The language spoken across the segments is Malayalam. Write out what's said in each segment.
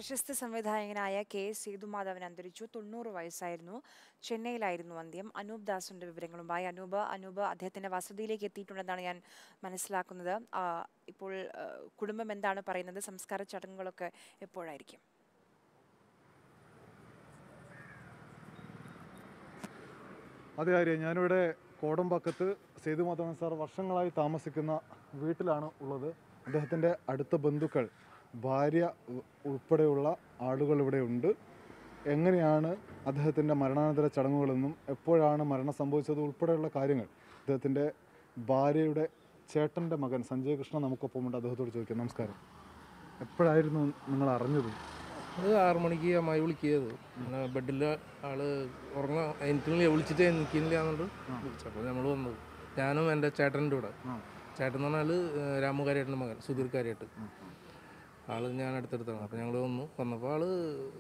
പ്രശസ്ത സംവിധായകനായ കെ എസ് സേതുമാധവൻ അന്തരിച്ചു തൊണ്ണൂറ് വയസ്സായിരുന്നു ചെന്നൈയിലായിരുന്നു അന്ത്യം അനൂപ് ദാസിന്റെ വിവരങ്ങളുമായി അനൂപ് അനൂപ് അദ്ദേഹത്തിന്റെ വസതിയിലേക്ക് എത്തിയിട്ടുണ്ടെന്നാണ് ഞാൻ മനസ്സിലാക്കുന്നത് ആ, ഇപ്പോൾ ആ, കുടുംബം എന്താണ് പറയുന്നത് സംസ്കാര ചടങ്ങുകളൊക്കെ എപ്പോഴായിരിക്കും അതെ ആര്യ ഞാനിവിടെ കോടമ്പാക്കത്ത് സേതുമാധവൻ സാർ വർഷങ്ങളായി താമസിക്കുന്ന വീട്ടിലാണ് ഉള്ളത് അദ്ദേഹത്തിൻ്റെ അടുത്ത ബന്ധുക്കൾ ഭാര്യ ഉ- ഉൾപ്പെടെയുള്ള ആളുകൾ ഇവിടെ ഉണ്ട് എങ്ങനെയാണ് അദ്ദേഹത്തിൻ്റെ മരണാനന്തര ചടങ്ങുകളെന്നും എപ്പോഴാണ് മരണം സംഭവിച്ചത് ഉൾപ്പെടെയുള്ള കാര്യങ്ങൾ അദ്ദേഹത്തിൻ്റെ ഭാര്യയുടെ ചേട്ടൻ്റെ മകൻ സഞ്ജയ് കൃഷ്ണ നമുക്കൊപ്പമുണ്ട് അദ്ദേഹത്തോട് ചോദിക്കാം നമസ്കാരം എപ്പോഴായിരുന്നു നിങ്ങൾ അറിഞ്ഞത് അത് ആറ് മണിക്ക് അമ്മായി വിളിക്കിയത് പിന്നെ ബെഡിൽ ആള് ഉറങ്ങാൻ എനിക്കില്ല വിളിച്ചിട്ട് എനിക്കില്ല എന്നുണ്ട് വിളിച്ചപ്പോൾ നമ്മൾ വന്നത് ഞാനും എൻ്റെ ചേട്ടൻ്റെ കൂടെ ആ. ചേട്ടൻ എന്ന് പറഞ്ഞാൽ രാമു കാര്യേട്ടൻ്റെ മകൻ സുധീർ കാര്യേട്ട് ആള് ഞാൻ അടുത്തടുത്താണ് അപ്പോൾ ഞങ്ങൾ വന്നു വന്നപ്പോൾ ആള്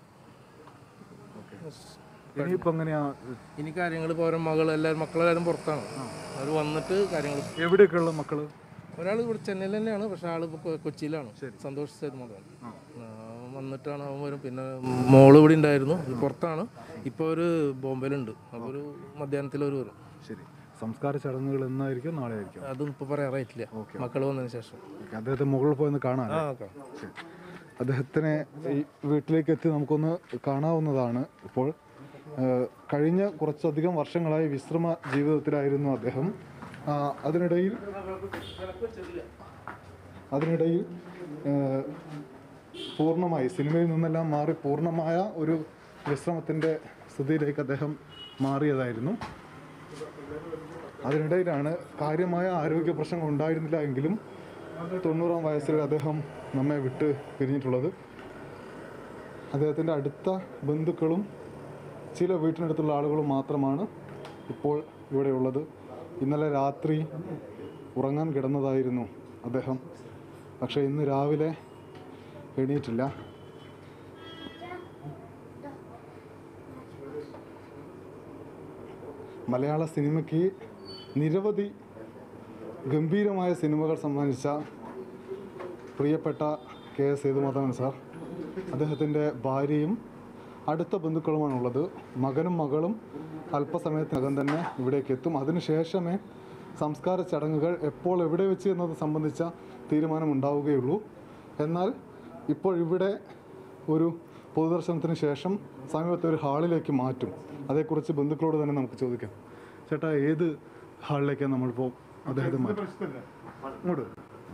ഇനിയിപ്പോൾ എങ്ങനെയാ ഇനി കാര്യങ്ങൾ ഇപ്പോൾ ഓരോ മകൾ എല്ലാവരും മക്കളെല്ലാവരും പുറത്താണ് അവർ വന്നിട്ട് കാര്യങ്ങൾ എവിടെയൊക്കെയുള്ള മക്കൾ ഒരാൾ ഇവിടെ ചെന്നൈയിൽ തന്നെയാണ് പക്ഷെ ആൾ ഇപ്പോൾ കൊച്ചിയിലാണ് സന്തോഷ് സേത് മകൻ വന്നിട്ടാണ് അവൻ വരും പിന്നെ മോള് ഇവിടെ ഉണ്ടായിരുന്നു ഇത് പുറത്താണ് ഇപ്പോൾ ഒരു ബോംബെയിലുണ്ട് അപ്പോൾ ഒരു മധ്യാഹ്നത്തിൽ ഒരു വരും ശരി സംസ്കാര ചടങ്ങുകൾ എന്നായിരിക്കും നാളെ ആയിരിക്കും അതൊന്നും ഇപ്പോൾ പറയാറായിട്ടില്ല മക്കൾ വന്നതിന് ശേഷം ഓക്കെ അദ്ദേഹത്തെ മുകളിൽ പോയി ഒന്ന് കാണാൻ ആ ഓക്കെ ശരി അദ്ദേഹത്തിനെ ഈ വീട്ടിലേക്ക് എത്തി നമുക്കൊന്ന് കാണാവുന്നതാണ് ഇപ്പോൾ ആ, കഴിഞ്ഞ കുറച്ചധികം വർഷങ്ങളായി വിശ്രമ ജീവിതത്തിലായിരുന്നു അദ്ദേഹം ആ, അതിനിടയിൽ അതിനിടയിൽ ആ, പൂർണ്ണമായി സിനിമയിൽ നിന്നെല്ലാം മാറി പൂർണ്ണമായ ഒരു വിശ്രമത്തിൻ്റെ സ്ഥിതിയിലേക്ക് അദ്ദേഹം മാറിയതായിരുന്നു അതിനിടയിലാണ് കാര്യമായ ആരോഗ്യ പ്രശ്നങ്ങൾ ഉണ്ടായിരുന്നില്ല എങ്കിലും തൊണ്ണൂറാം വയസ്സിൽ അദ്ദേഹം നമ്മെ വിട്ട് പിരിഞ്ഞിട്ടുള്ളത് അദ്ദേഹത്തിൻ്റെ അടുത്ത ബന്ധുക്കളും ചില വീട്ടിനടുത്തുള്ള ആളുകളും മാത്രമാണ് ഇപ്പോൾ ഇവിടെയുള്ളത് ഇന്നലെ രാത്രി ഉറങ്ങാൻ കിടന്നതായിരുന്നു അദ്ദേഹം പക്ഷേ ഇന്ന് രാവിലെ എണീറ്റില്ല മലയാള സിനിമയ്ക്ക് നിരവധി ഗംഭീരമായ സിനിമകൾ സമ്മാനിച്ച പ്രിയപ്പെട്ട കെ എസ് സേതുമാധവൻ സാർ അദ്ദേഹത്തിൻ്റെ ഭാര്യയും അടുത്ത ബന്ധുക്കളുമാണുള്ളത് മകനും മകളും അല്പസമയത്തിനകം തന്നെ ഇവിടേക്ക് എത്തും അതിനുശേഷമേ സംസ്കാര ചടങ്ങുകൾ എപ്പോൾ എവിടെ വെച്ച് എന്നത് സംബന്ധിച്ച തീരുമാനമുണ്ടാവുകയുള്ളൂ എന്നാൽ ഇപ്പോൾ ഇവിടെ ഒരു പൊതുദർശനത്തിന് ശേഷം സമീപത്തെ ഒരു ഹാളിലേക്ക് മാറ്റും അതേക്കുറിച്ച് ബന്ധുക്കളോട് തന്നെ നമുക്ക് ചോദിക്കാം ചേട്ടാ ഏത് ഹാളിലേക്കാണ് നമ്മളിപ്പോൾ അദ്ദേഹത്തെ മാറ്റും ഇങ്ങോട്ട്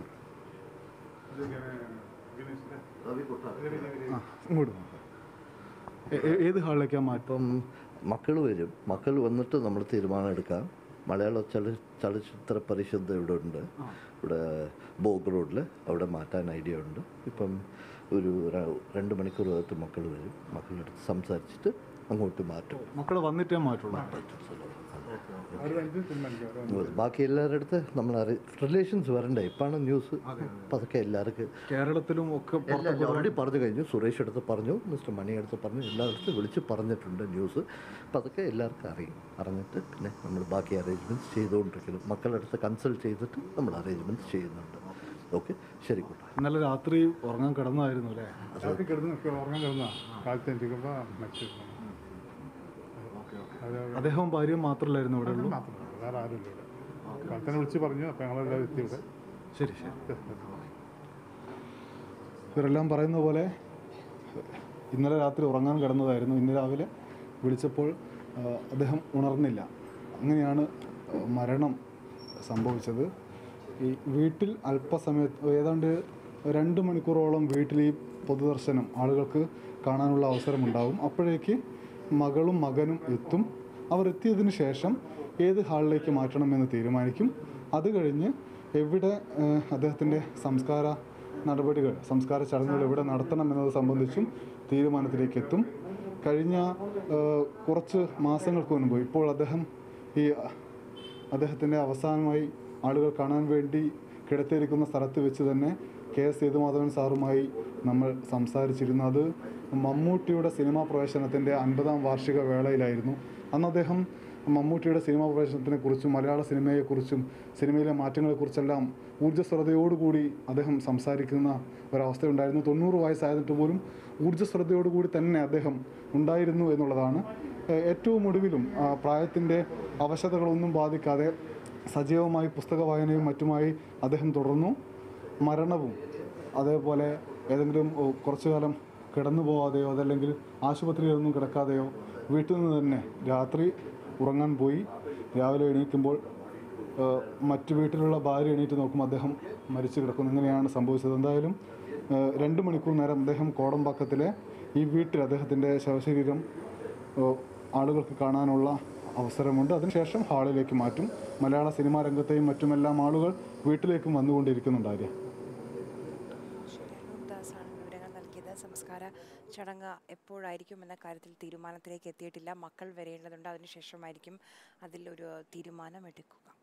ആ, ഇങ്ങോട്ട് നോക്കാം. ഏ- ഏ- ഏത് ഹാളിലേക്കാണ് മാറ്റം ഇപ്പം മക്കൾ വരും മക്കൾ വന്നിട്ട് നമ്മൾ തീരുമാനം എടുക്കാം മലയാള ചല ചലച്ചിത്ര പരിഷത്ത് ഇവിടെ ഉണ്ട് ഇവിടെ ബോഗ് റോഡിൽ അവിടെ മാറ്റാൻ ഐഡിയ ഉണ്ട് ഇപ്പം ഒരു ര- രണ്ട് മണിക്കൂറകത്ത് മക്കൾ വരും മക്കളെടുത്ത് സംസാരിച്ചിട്ട് അങ്ങോട്ട് മാറ്റും മക്കൾ വന്നിട്ടേ മാറ്റുള്ളൂ ബാക്കി എല്ലാവരുടെ അടുത്ത് നമ്മൾ റിലേഷൻസ് വരണ്ടേ ഇപ്പാണ് ന്യൂസ് അപ്പം അതൊക്കെ എല്ലാവർക്കും കേരളത്തിലും ഒക്കെ എല്ലാം ഓൾറെഡി പറഞ്ഞു കഴിഞ്ഞു സുരേഷ് അടുത്ത് പറഞ്ഞു മിസ്റ്റർ മണി അടുത്ത് പറഞ്ഞു എല്ലായിടത്തും വിളിച്ച് പറഞ്ഞിട്ടുണ്ട് ന്യൂസ് അപ്പം അതൊക്കെ എല്ലാവർക്കും അറിയും അറിഞ്ഞിട്ട് പിന്നെ നമ്മൾ ബാക്കി അറേഞ്ച്മെൻറ്റ്സ് ചെയ്തുകൊണ്ടിരിക്കുന്നു മക്കളുടെ അടുത്ത് കൺസൾട്ട് ചെയ്തിട്ട് നമ്മൾ അറേഞ്ച്മെൻറ്റ്സ് ചെയ്യുന്നുണ്ട് ഓക്കെ ശരി കൂട്ടാ ഇന്നലെ രാത്രി ഉറങ്ങാൻ കിടന്നായിരുന്നു അല്ലേ രാത്രി കിടന്ന് ഉറങ്ങാൻ കിടന്ന കാലത്ത് എണീക്കുമ്പോൾ മരിച്ചിരുന്നു അത് അദ്ദേഹവും ഭാര്യയും മാത്രമല്ലായിരുന്നു ഇവിടെ ഉള്ളൂ മാത്രമല്ല വേറെ ആരുമില്ല ഇവിടെ കാലത്തന്നെ വിളിച്ച് പറഞ്ഞു അപ്പം ഞങ്ങളെല്ലാവരും എത്തി ഇവിടെ ശരി ശരി ഇവരെല്ലാം പറയുന്ന പോലെ ഇന്നലെ രാത്രി ഉറങ്ങാൻ കിടന്നതായിരുന്നു ഇന്ന് രാവിലെ വിളിച്ചപ്പോൾ ആ, അദ്ദേഹം ഉണർന്നില്ല അങ്ങനെയാണ് ആ, മരണം സംഭവിച്ചത് ഈ വീട്ടിൽ അല്പസമയത്ത് ഏതാണ്ട് രണ്ട് മണിക്കൂറോളം വീട്ടിൽ ഈ പൊതുദർശനം ആളുകൾക്ക് കാണാനുള്ള അവസരമുണ്ടാവും അപ്പോഴേക്ക് മകളും മകനും എത്തും അവർ എത്തിയതിന് ശേഷം ഏത് ഹാളിലേക്ക് മാറ്റണമെന്ന് തീരുമാനിക്കും അത് കഴിഞ്ഞ് എവിടെ ഏഹ്, അദ്ദേഹത്തിൻ്റെ സംസ്കാര നടപടികൾ സംസ്കാര ചടങ്ങുകൾ എവിടെ നടത്തണം എന്നത് സംബന്ധിച്ചും തീരുമാനത്തിലേക്ക് എത്തും കഴിഞ്ഞ ഏഹ്, കുറച്ച് മാസങ്ങൾക്ക് മുൻപ് ഇപ്പോൾ അദ്ദേഹം ഈ അദ്ദേഹത്തിൻ്റെ അവസാനമായി ആളുകൾ കാണാൻ വേണ്ടി കിടത്തിയിരിക്കുന്ന സ്ഥലത്ത് വെച്ച് തന്നെ കെ എസ് സേതുമാധവൻ സാറുമായി നമ്മൾ സംസാരിച്ചിരുന്നു അത് മമ്മൂട്ടിയുടെ സിനിമാ പ്രവേശനത്തിൻ്റെ അൻപതാം വാർഷിക വേളയിലായിരുന്നു അന്ന് അദ്ദേഹം മമ്മൂട്ടിയുടെ സിനിമാ പ്രവേശനത്തിനെ കുറിച്ചും മലയാള സിനിമയെക്കുറിച്ചും സിനിമയിലെ മാറ്റങ്ങളെക്കുറിച്ചെല്ലാം ഊർജ്ജസ്വലതയോടുകൂടി അദ്ദേഹം സംസാരിക്കുന്ന ഒരവസ്ഥയുണ്ടായിരുന്നു തൊണ്ണൂറ് വയസ്സായിട്ട് പോലും ഊർജ്ജസ്വലതയോടുകൂടി തന്നെ അദ്ദേഹം ഉണ്ടായിരുന്നു എന്നുള്ളതാണ് ഏഹ് ഏറ്റവും ഒടുവിലും ആ പ്രായത്തിൻ്റെ അവശതകളൊന്നും ബാധിക്കാതെ സജീവമായി പുസ്തക വായനയും മറ്റുമായി അദ്ദേഹം തുടർന്നു മരണവും അതേപോലെ ഏതെങ്കിലും ഓ, കുറച്ചു കാലം കിടന്നു പോവാതെയോ അതല്ലെങ്കിൽ ആശുപത്രിയിലൊന്നും കിടക്കാതെയോ വീട്ടിൽ നിന്ന് തന്നെ രാത്രി ഉറങ്ങാൻ പോയി രാവിലെ എണീക്കുമ്പോൾ ഏഹ്, മറ്റു വീട്ടിലുള്ള ഭാര്യ എണീറ്റ് നോക്കുമ്പോൾ അദ്ദേഹം മരിച്ചു കിടക്കുന്നു ഇങ്ങനെയാണ് സംഭവിച്ചത് എന്തായാലും ഏഹ്, രണ്ട് മണിക്കൂർ നേരം അദ്ദേഹം കോടമ്പാക്കത്തിലെ ഈ വീട്ടിൽ അദ്ദേഹത്തിൻ്റെ ശവശരീരം ഏഹ്, ആളുകൾക്ക് കാണാനുള്ള അവസരമുണ്ട് അതിനുശേഷം ഹാളിലേക്ക് മാറ്റും മലയാള സിനിമാ രംഗത്തെയും മറ്റുമെല്ലാം ആളുകൾ വീട്ടിലേക്കും വന്നുകൊണ്ടിരിക്കുന്നുണ്ടായിരുന്നു ശരി അനൂപ് ദാസാണ് വിവരങ്ങൾ നൽകിയത് സംസ്കാര ചടങ്ങ് എപ്പോഴായിരിക്കും എന്ന കാര്യത്തിൽ തീരുമാനത്തിലേക്ക് എത്തിയിട്ടില്ല മക്കൾ വരേണ്ടതുണ്ട് അതിനുശേഷമായിരിക്കും അതിൽ ഒരു തീരുമാനം എടുക്കുക